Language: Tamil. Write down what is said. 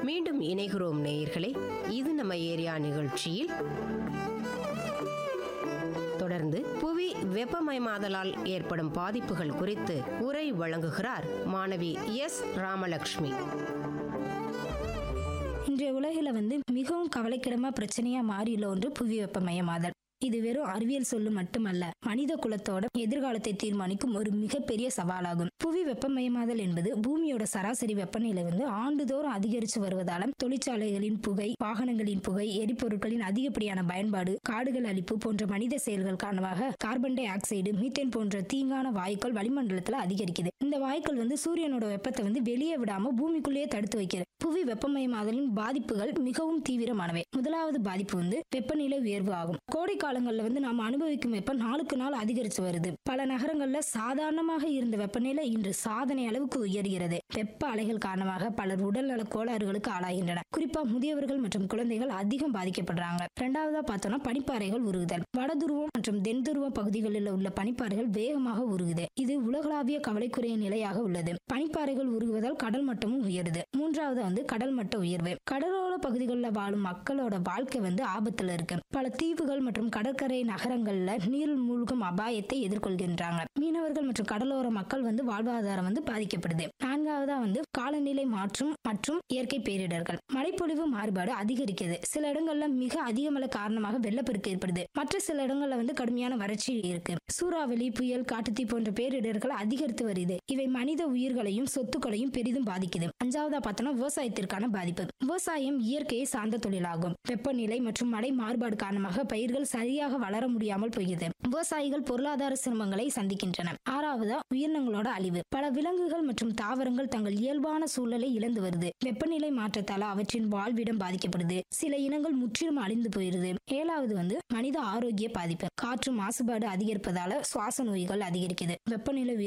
மீண்டும் இணைகிறோம் நேயர்களே இது நம்ம ஏரியா நிகழ்ச்சியில் தொடர்ந்து புவி வெப்பமயமாதலால் ஏற்படும் பாதிப்புகள் குறித்து உரை வழங்குகிறார் மாணவி எஸ் ராமலட்சுமி இன்றைய உலகில் வந்து மிகவும் கவலைக்கிடமா பிரச்சனையா மாறியுள்ள ஒன்று புவி வெப்பமயமாதல் இது வெறும் அறிவியல் சொல்லு மட்டுமல்ல மனித குலத்தோட எதிர்காலத்தை தீர்மானிக்கும் ஒரு மிகப்பெரிய சவாலாகும் புவி வெப்பமயமாதல் என்பது பூமியோட சராசரி வெப்பநிலை வந்து ஆண்டுதோறும் அதிகரித்து வருவதால தொழிற்சாலைகளின் புகை வாகனங்களின் புகை எரிபொருட்களின் அதிகப்படியான பயன்பாடு காடுகள் அழிப்பு போன்ற மனித செயல்கள் காரணமாக கார்பன் டை ஆக்சைடு மீத்தேன் போன்ற தீங்கான வாயுக்கள் வளிமண்டலத்துல அதிகரிக்குது இந்த வாயுக்கள் வந்து சூரியனோட வெப்பத்தை வந்து வெளியே விடாம பூமிக்குள்ளேயே தடுத்து வைக்கிறது புவி வெப்பமயமாதலின் பாதிப்புகள் மிகவும் தீவிரமானவை முதலாவது பாதிப்பு வந்து வெப்பநிலை உயர்வு ஆகும் கோடை காலங்கள்ல வந்து நாம் அனுபவிக்கும் வெப்பம் நாளுக்கு நாள் அதிகரித்து வருது பல நகரங்கள்ல சாதாரணமாக இருந்த வெப்பநிலை இன்று சாதனை அளவுக்கு உயர்கிறது வெப்ப அலைகள் காரணமாக பலர் உடல்நல கோளாறுகளுக்கு ஆளாகின்றன குறிப்பா முதியவர்கள் மற்றும் குழந்தைகள் அதிகம் பாதிக்கப்படுறாங்க இரண்டாவதா பார்த்தோம்னா பனிப்பாறைகள் உருகுதல் வடதுருவம் மற்றும் தென் துருவ பகுதிகளில் உள்ள பனிப்பாறைகள் வேகமாக உருகுது இது உலகளாவிய கவலைக்குரிய நிலையாக உள்ளது பனிப்பாறைகள் உருகுவதால் கடல் மட்டமும் உயருது மூன்றாவது வந்து கடல் மட்ட உயர்வு கடலோர பகுதிகளில் வாழும் மக்களோட வாழ்க்கை வந்து ஆபத்துல இருக்கு பல தீவுகள் மற்றும் கடற்கரை நகரங்கள்ல நீரில் மூழ்கும் அபாயத்தை எதிர்கொள்கின்றாங்க மீனவர்கள் மற்றும் கடலோர மக்கள் வந்து வாழ்வாதாரம் வந்து பாதிக்கப்படுது நான்காவதா வந்து காலநிலை மாற்றம் மற்றும் இயற்கை பேரிடர்கள் மழைப்பொழிவு மாறுபாடு அதிகரிக்குது சில இடங்கள்ல மிக அதிக மழை காரணமாக வெள்ளப்பெருக்கு ஏற்படுது மற்ற சில இடங்கள்ல வந்து கடுமையான வறட்சி இருக்கு சூறாவளி புயல் காட்டுத்தீ போன்ற பேரிடர்கள் அதிகரித்து வருது இவை மனித உயிர்களையும் சொத்துக்களையும் பெரிதும் பாதிக்குது அஞ்சாவதா பார்த்தோம்னா விவசாயத்திற்கான பாதிப்பு விவசாயம் இயற்கையை சார்ந்த தொழிலாகும் வெப்பநிலை மற்றும் மழை மாறுபாடு காரணமாக பயிர்கள் சரியாக வளர முடியாமல் போகிறது விவசாயிகள் பொருளாதார சிரமங்களை சந்திக்கின்றன ஆறாவதா உயிரினங்களோட அழிவு பல விலங்குகள் மற்றும் தாவரங்கள் தங்கள் இயல்பான சூழலை இழந்து வருது வெப்பநிலை மாற்றத்தால அவற்றின் வாழ்விடம் பாதிக்கப்படுது சில இனங்கள் முற்றிலும் அழிந்து போயிருது ஏழாவது வந்து மனித ஆரோக்கிய பாதிப்பு காற்று மாசுபாடு அதிகரிப்பதால சுவாச நோய்கள் அதிகரிக்குது வெப்பநிலை உயர்